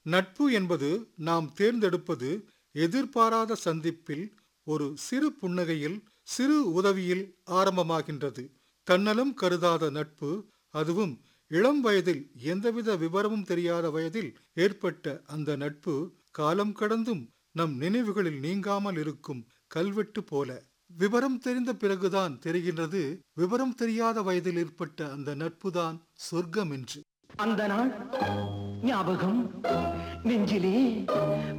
நட்பு என்பது நாம் தேர்ந்தெடுப்பது எதிர்பாராத சந்திப்பில் ஒரு சிறு புன்னகையில் சிறு உதவியில் ஆரம்பமாகின்றது தன்னலம் கருதாத நட்பு அதுவும் இளம் வயதில் எந்தவித விவரமும் தெரியாத வயதில் ஏற்பட்ட அந்த நட்பு காலம் கடந்தும் நம் நினைவுகளில் நீங்காமல் இருக்கும் கல்வெட்டு போல விவரம் தெரிந்த பிறகுதான் தெரிகின்றது விவரம் தெரியாத வயதில் ஏற்பட்ட அந்த நட்புதான் சொர்க்கம் என்று அந்த நாள் ஞாபகம் நெஞ்சிலே